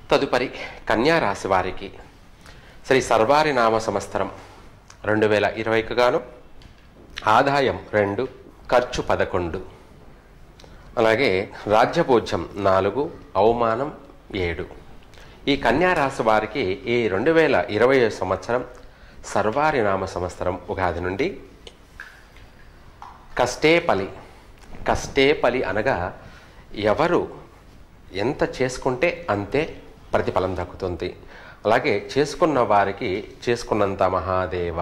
తదుపరి కన్యా రాశి వారికి శ్రీ సర్వారి నామ సంవత్సరం రెండు వేల ఇరవైకి గాను ఆదాయం రెండు ఖర్చు పదకొండు అలాగే రాజ్యపూజ్యం నాలుగు అవమానం ఏడు ఈ కన్యా రాశి వారికి ఈ రెండు వేల ఇరవై సంవత్సరం సర్వారి నామ సంవత్సరం ఉగాది నుండి కష్టేపలి కష్టేపలి అనగా ఎవరు ఎంత చేసుకుంటే అంతే ప్రతిఫలం దక్కుతుంది అలాగే చేసుకున్న వారికి చేసుకున్నంత మహాదేవ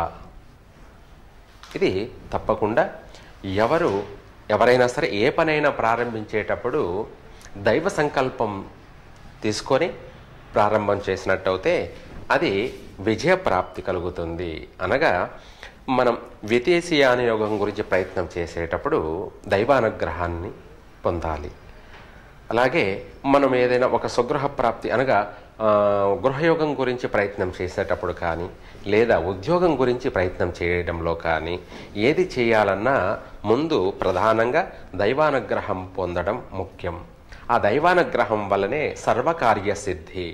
ఇది తప్పకుండా ఎవరు ఎవరైనా సరే ఏ పనైనా ప్రారంభించేటప్పుడు దైవ సంకల్పం తీసుకొని ప్రారంభం చేసినట్టయితే అది విజయప్రాప్తి కలుగుతుంది అనగా మనం విదేశీయాన యోగం గురించి ప్రయత్నం చేసేటప్పుడు దైవానుగ్రహాన్ని పొందాలి అలాగే మనం ఏదైనా ఒక స్వగృహ ప్రాప్తి అనగా ఆ, గృహయోగం గురించి ప్రయత్నం చేసేటప్పుడు కానీ లేదా ఉద్యోగం గురించి ప్రయత్నం చేయడంలో కానీ ఏది చేయాలన్నా ముందు ప్రధానంగా దైవానుగ్రహం పొందడం ముఖ్యం ఆ దైవానుగ్రహం వల్లనే సర్వకార్య సిద్ధి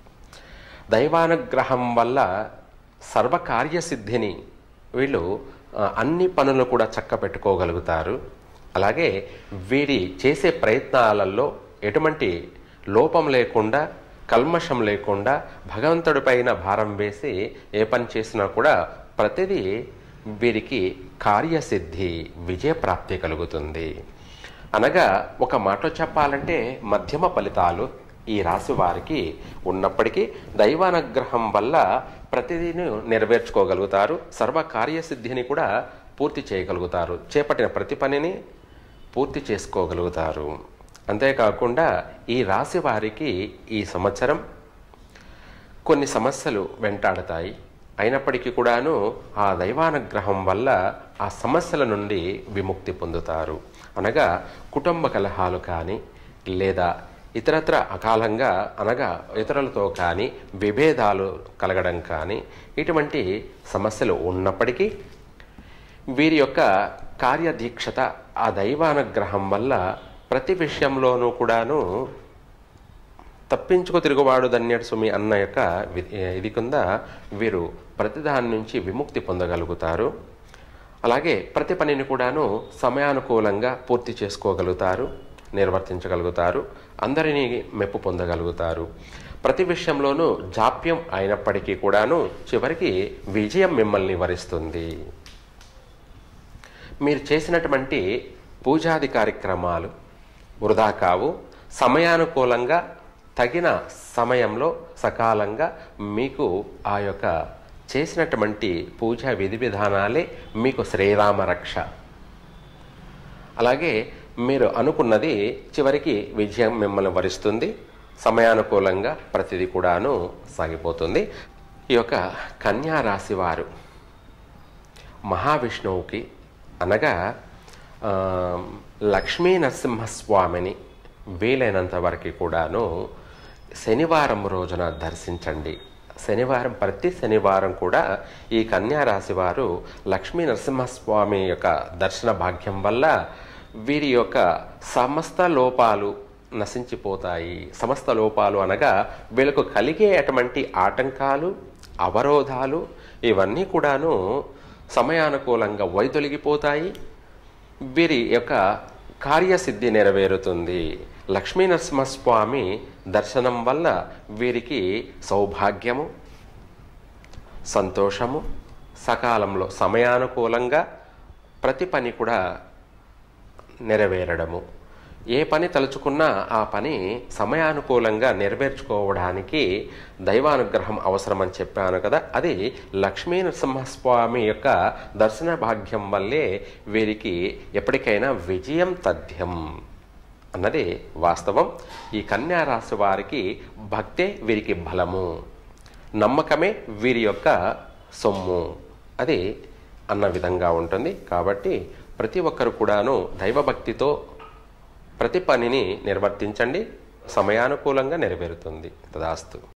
దైవానుగ్రహం వల్ల సర్వకార్యసిద్ధిని వీళ్ళు ఆ, అన్ని పనులు కూడా చక్క పెట్టుకోగలుగుతారు అలాగే వీరి చేసే ప్రయత్నాలలో ఎటువంటి లోపం లేకుండా కల్మషం లేకుండా భగవంతుడిపైన భారం వేసి ఏ పని చేసినా కూడా ప్రతిదీ వీరికి కార్యసిద్ధి విజయప్రాప్తి కలుగుతుంది అనగా ఒక మాట చెప్పాలంటే మధ్యమ ఫలితాలు ఈ రాశి వారికి ఉన్నప్పటికీ దైవానుగ్రహం వల్ల ప్రతిదీని నెరవేర్చుకోగలుగుతారు సర్వ కార్యసిద్ధిని కూడా పూర్తి చేయగలుగుతారు చేపట్టిన ప్రతి పనిని పూర్తి చేసుకోగలుగుతారు అంతేకాకుండా ఈ రాశి వారికి ఈ సంవత్సరం కొన్ని సమస్యలు వెంటాడతాయి అయినప్పటికీ కూడాను ఆ దైవానుగ్రహం వల్ల ఆ సమస్యల నుండి విముక్తి పొందుతారు అనగా కుటుంబ కలహాలు కానీ లేదా ఇతరత్ర అకాలంగా అనగా ఇతరులతో కానీ విభేదాలు కలగడం కానీ ఇటువంటి సమస్యలు ఉన్నప్పటికీ వీరి యొక్క కార్యదీక్షత ఆ దైవానుగ్రహం వల్ల ప్రతి విషయంలోనూ కూడాను తప్పించుకు తిరుగువాడు ధన్యడు సుమి అన్న యొక్క వి- ఇది కింద వీరు ప్రతిదాని నుంచి విముక్తి పొందగలుగుతారు అలాగే ప్రతి పనిని కూడాను సమయానుకూలంగా పూర్తి చేసుకోగలుగుతారు నిర్వర్తించగలుగుతారు అందరినీ మెప్పు పొందగలుగుతారు ప్రతి విషయంలోనూ జాప్యం అయినప్పటికీ కూడాను చివరికి విజయం మిమ్మల్ని వరిస్తుంది మీరు చేసినటువంటి పూజాది కార్యక్రమాలు వృధా కావు సమయానుకూలంగా తగిన సమయంలో సకాలంగా మీకు ఆ యొక్క చేసినటువంటి పూజా విధి విధానాలే మీకు శ్రీరామ రక్ష అలాగే మీరు అనుకున్నది చివరికి విజయం మిమ్మల్ని వరిస్తుంది సమయానుకూలంగా ప్రతిదీ కూడాను సాగిపోతుంది ఈ యొక్క కన్యా రాశి వారు మహావిష్ణువుకి అనగా ఆ, లక్ష్మీ నరసింహస్వామిని వీలైనంత వరకు కూడాను శనివారం రోజున దర్శించండి శనివారం ప్రతి శనివారం కూడా ఈ కన్యా రాశి వారు లక్ష్మీ నరసింహస్వామి యొక్క దర్శన భాగ్యం వల్ల వీరి యొక్క సమస్త లోపాలు నశించిపోతాయి సమస్త లోపాలు అనగా వీళ్ళకు కలిగే అటువంటి ఆటంకాలు అవరోధాలు ఇవన్నీ కూడాను సమయానుకూలంగా వైదొలిగిపోతాయి వీరి యొక్క కార్యసిద్ధి నెరవేరుతుంది లక్ష్మీ నరసింహస్వామి దర్శనం వల్ల వీరికి సౌభాగ్యము సంతోషము సకాలంలో సమయానుకూలంగా ప్రతి పని కూడా నెరవేరడము ఏ పని తలుచుకున్నా ఆ పని సమయానుకూలంగా నెరవేర్చుకోవడానికి దైవానుగ్రహం అవసరమని చెప్పాను కదా అది లక్ష్మీ నరసింహస్వామి యొక్క దర్శన భాగ్యం వల్లే వీరికి ఎప్పటికైనా విజయం తథ్యం అన్నది వాస్తవం ఈ కన్యా రాశి వారికి భక్తే వీరికి బలము నమ్మకమే వీరి యొక్క సొమ్ము అది అన్న విధంగా ఉంటుంది కాబట్టి ప్రతి ఒక్కరు కూడాను దైవభక్తితో ప్రతి పనిని నిర్వర్తించండి సమయానుకూలంగా నెరవేరుతుంది తదాస్తు